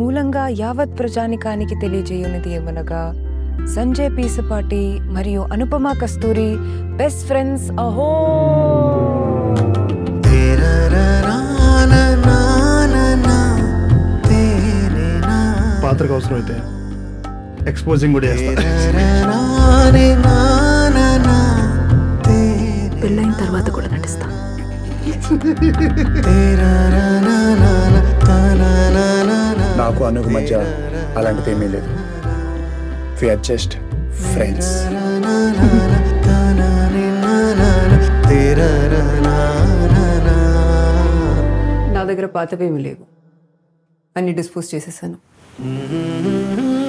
మూలంగా యావత్ ప్రజానికానికి తెలియజేయున్నది ఏమనగా సంజయ్ పీసపాటి మరియు అనుపమ కస్తూరి బెస్ట్ ఫ్రెండ్స్ అహో పాత్రకు అవసరం అయితే ఎక్స్పోజింగ్ కూడా చేస్తా పెళ్ళైన తర్వాత కూడా నటిస్తా నాకు అనుకు మధ్య అలాంటిది ఏమీ లేదు విఆర్ జస్ట్ ఫ్రెండ్స్ నా దగ్గర పాతవేమీ లేవు అన్ని డిస్పోజ్ చేసేసాను